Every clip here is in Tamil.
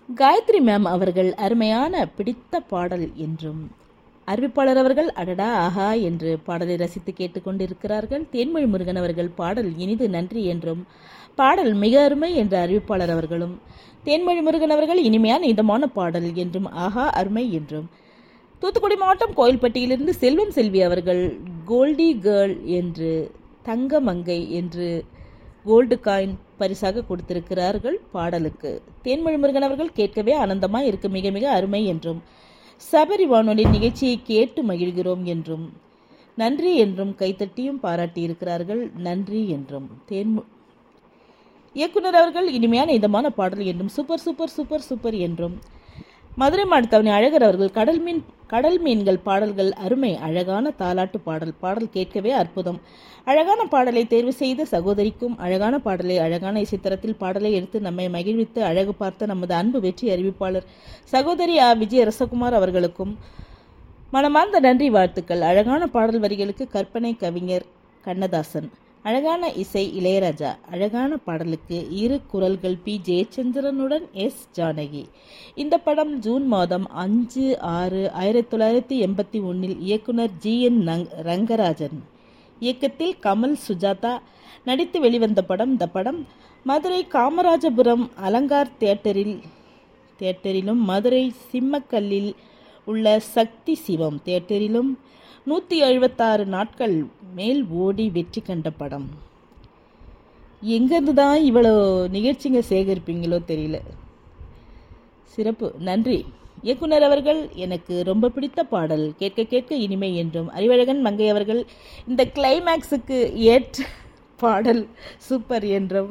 காயத்ரி மேம் அவர்கள் அருமையான பிடித்த பாடல் என்றும் அறிவிப்பாளர் அவர்கள் அடடா ஆஹா என்று பாடலை ரசித்து கேட்டுக்கொண்டிருக்கிறார்கள் தேன்மொழி முருகன் அவர்கள் பாடல் இனிது நன்றி என்றும் பாடல் மிக அருமை என்ற அறிவிப்பாளர் அவர்களும் தேன்மொழி முருகன் அவர்கள் இனிமையான இதமான பாடல் என்றும் ஆஹா அருமை என்றும் தூத்துக்குடி மாவட்டம் கோயில்பட்டியிலிருந்து செல்வம் செல்வி அவர்கள் கோல்டி கேர்ள் என்று தங்க மங்கை என்று கோல்டு காயின் பரிசாக கொடுத்திருக்கிறார்கள் பாடலுக்கு தேன்மொழி முருகன் அவர்கள் கேட்கவே ஆனந்தமா இருக்கு மிக மிக அருமை என்றும் சபரி வானொலி நிகழ்ச்சியை கேட்டு மகிழ்கிறோம் என்றும் நன்றி என்றும் கைத்தட்டியும் பாராட்டியிருக்கிறார்கள் நன்றி என்றும் தேன்மு இயக்குனர் அவர்கள் இனிமையான இதமான பாடல் என்றும் சூப்பர் சூப்பர் சூப்பர் சூப்பர் என்றும் மதுரை மாடுத்தவணி அழகர் அவர்கள் கடல் மீன் கடல் மீன்கள் பாடல்கள் அருமை அழகான தாலாட்டு பாடல் பாடல் கேட்கவே அற்புதம் அழகான பாடலை தேர்வு செய்த சகோதரிக்கும் அழகான பாடலை அழகான இசைத்தரத்தில் பாடலை எடுத்து நம்மை மகிழ்வித்து அழகு பார்த்த நமது அன்பு வெற்றி அறிவிப்பாளர் சகோதரி ஆ விஜய ரசகுமார் அவர்களுக்கும் மனமார்ந்த நன்றி வாழ்த்துக்கள் அழகான பாடல் வரிகளுக்கு கற்பனை கவிஞர் கண்ணதாசன் அழகான இசை இளையராஜா அழகான பாடலுக்கு இரு குரல்கள் பி ஜெயச்சந்திரனுடன் எஸ் ஜானகி இந்த படம் ஜூன் மாதம் அஞ்சு ஆறு ஆயிரத்தி தொள்ளாயிரத்தி எண்பத்தி ஒன்றில் இயக்குனர் ஜி என் ரங்கராஜன் இயக்கத்தில் கமல் சுஜாதா நடித்து வெளிவந்த படம் இந்த படம் மதுரை காமராஜபுரம் அலங்கார் தியேட்டரில் தியேட்டரிலும் மதுரை சிம்மக்கல்லில் உள்ள சக்தி சிவம் தியேட்டரிலும் நூற்றி எழுபத்தாறு நாட்கள் மேல் ஓடி வெற்றி கண்ட படம் எங்கேருந்து தான் இவ்வளோ நிகழ்ச்சிங்க சேகரிப்பீங்களோ தெரியல சிறப்பு நன்றி இயக்குனர் அவர்கள் எனக்கு ரொம்ப பிடித்த பாடல் கேட்க கேட்க இனிமை என்றும் அறிவழகன் மங்கை அவர்கள் இந்த கிளைமேக்ஸுக்கு ஏற்ற பாடல் சூப்பர் என்றும்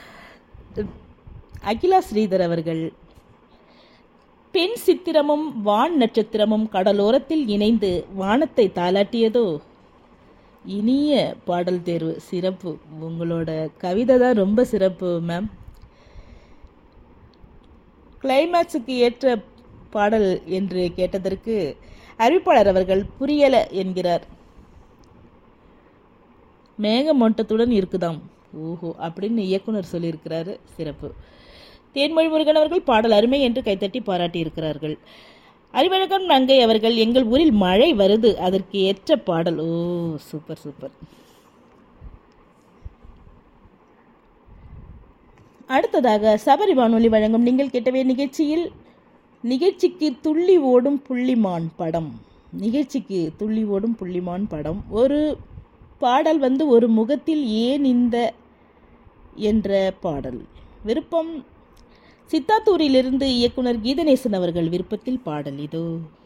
அகிலா ஸ்ரீதர் அவர்கள் பெண் சித்திரமும் வான் நட்சத்திரமும் கடலோரத்தில் இணைந்து வானத்தை தாளாட்டியதோ இனிய பாடல் தேர்வு சிறப்பு உங்களோட கவிதை தான் ரொம்ப சிறப்பு மேம் கிளைமேக்ஸுக்கு ஏற்ற பாடல் என்று கேட்டதற்கு அறிவிப்பாளர் அவர்கள் புரியல என்கிறார் மேகமூட்டத்துடன் இருக்குதாம் ஓஹோ அப்படின்னு இயக்குனர் சொல்லியிருக்கிறாரு சிறப்பு தேன்மொழி முருகன் அவர்கள் பாடல் அருமை என்று கைத்தட்டி பாராட்டி இருக்கிறார்கள் அறிவழகன் நங்கை அவர்கள் எங்கள் ஊரில் மழை வருது அதற்கு ஏற்ற பாடல் ஓ சூப்பர் சூப்பர் அடுத்ததாக சபரி வானொலி வழங்கும் நீங்கள் கேட்டவே நிகழ்ச்சியில் நிகழ்ச்சிக்கு துள்ளி ஓடும் புள்ளிமான் படம் நிகழ்ச்சிக்கு துள்ளி ஓடும் புள்ளிமான் படம் ஒரு பாடல் வந்து ஒரு முகத்தில் ஏன் இந்த என்ற பாடல் விருப்பம் சித்தாத்தூரிலிருந்து இயக்குனர் கீதநேசன் அவர்கள் விருப்பத்தில் பாடல் இதோ